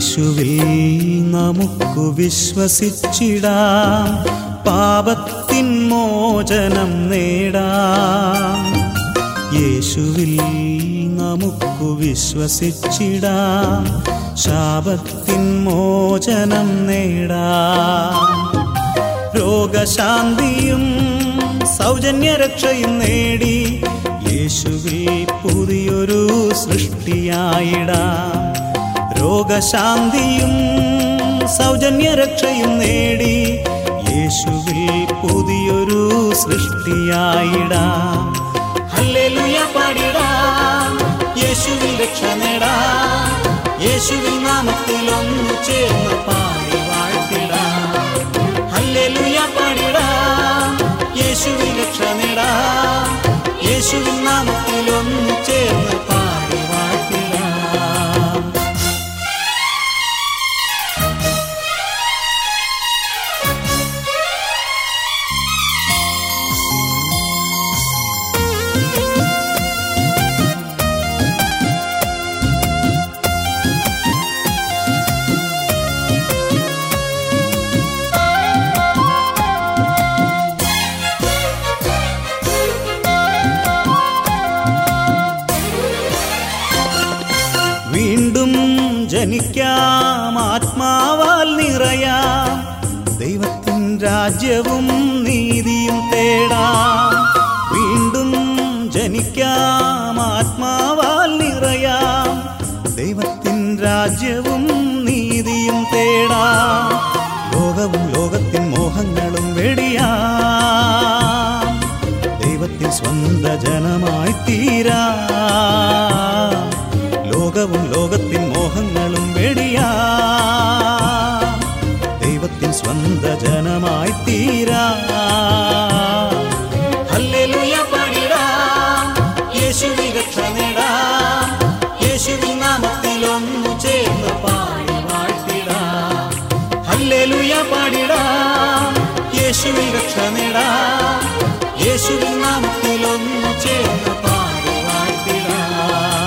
യേശുവിൽ നമുക്കു വിശ്വസിച്ചിടാം പാപത്തിൻ മോചനം നേടാം യേശുവിൽ നമുക്കു വിശ്വസിച്ചിടാം ശാപത്തിൻ മോചനം നേടാം രോഗശാന്തിയും സൗജന്യരക്ഷയും നേടി യേശുവിൽ പുതിയൊരു സൃഷ്ടിയായിടാം രോഗശാന്തിയും സൗജന്യരക്ഷയും നേടി യേശുവിൽ പുതിയൊരു സൃഷ്ടിയായിടാം ഹല്ലേലൂയ പാടിടാം യേശുവിൽ രക്ഷ നേടാം യേശുവിൻ നാമത്തിൽ ഒന്നു ചേർന്ന് പാടി വാഴ്ത്തിടാം ഹല്ലേലൂയ പാടിടാം യേശുവിൻ രക്ഷ നേടാം യേശുവിൻ നാമത്തിൽ ഒന്നു ചേർന്ന് പാടി വാഴ്ത്തിടാം വീണ്ടും ജനിക്കാം ആത്മാവാൽ നിറയാം ദൈവത്തിൻ രാജ്യവും നീതിയും തേടാം വീണ്ടും ജനിക്കാം ആത്മാവാൽ നിറയാം ദൈവത്തിൻ രാജ്യവും നീതിയും തേടാം ലോകവും ലോകത്തിൻ മോഹങ്ങളും വെടിയാം ദൈവത്തിൻ സ്വന്ത ജനമായി തീരാ ലോകവും ലോകത്തിൻ മോഹങ്ങളും വെടിയാ ദൈവത്തിൻ സ്വന്ത ജനമായി തീരാ ഹല്ലേലൂയ പാടിടാം യേശുവിൻ രക്ഷ നേടാം യേശുവിൻ നാമത്തിൽ ഒന്നു ചേർന്ന് പാടി വാഴ്ത്തിടാം ഹല്ലേലൂയ പാടിടാം യേശുവിൻ രക്ഷ നേടാം യേശുവിൻ നാമത്തിൽ ഒന്നു ചേർന്ന് പാടി വാഴ്ത്തിടാം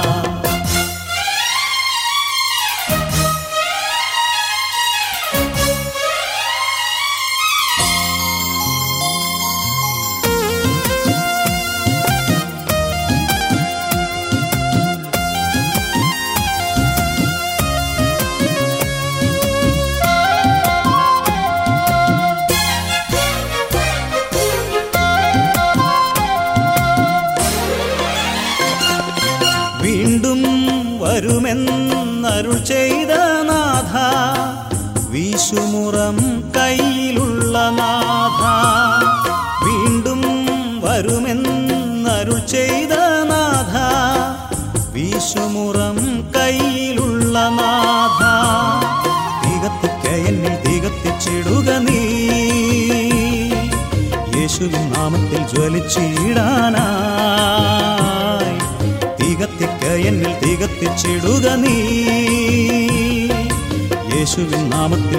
വീണ്ടും വരുമെന്നരുൾ ചെയ്ത നാഥ വീശുമുറം കയ്യിലുള്ള നാഥ വീണ്ടും വരുമെന്നരുൾ ചെയ്ത നാഥ വീശുമുറം കയ്യിലുള്ള നാഥ തികത്തിക്ക എന്നിൽ തികത്തിച്ചിടുക നീ യേശുവിൻ നാമത്തിൽ ജ്വലിച്ചിടാനായി തികത്തിക്ക എന്നിൽ തികത്തിച്ചിടുക നീ യേശുവിൻ നാമത്തിൽ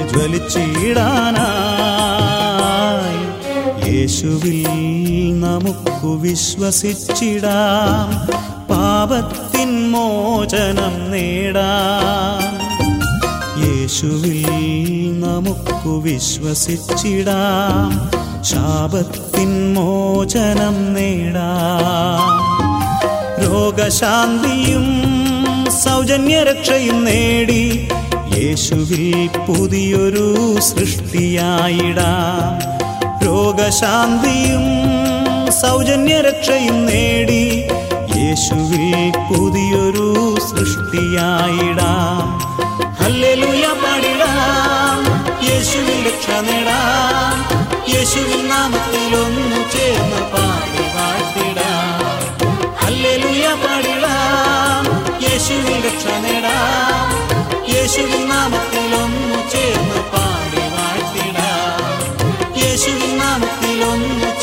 ജ്വലിച്ചിടാനായി യേശുവിൽ നമുക്കു വിശ്വസിച്ചിടാം പാപത്തിൻ മോചനം നേടാം യേശുവിൽ നമുക്കു വിശ്വസിച്ചിടാം ശാപത്തിൻ മോചനം നേടാം രോഗശാന്തിയും സൗജന്യരക്ഷയും നേടി യേശുവിൽ പുതിയൊരു സൃഷ്ടിയായിടാം രോഗശാന്തിയും സൗജന്യരക്ഷയും നേടി യേശുവിൽ പുതിയൊരു സൃഷ്ടിയായിടാം ഹല്ലേലൂയ പാടിടാം യേശുവിൽ രക്ഷ നേടാം യേശുവിൻ നാമത്തിൽ ഒന്നു ചേർന്ന് പാടി വാഴ്ത്തിടാം ഹല്ലേലൂയ പാടിടാം യേശുവിൽ രക്ഷ നേടാം യേശുവിൻ നാമത്തിൽ ഒന്നു ചേർന്ന് പാടി വാഴ്ത്തിടാം യേശുവിൻ നാമത്തിൽ ഒന്നു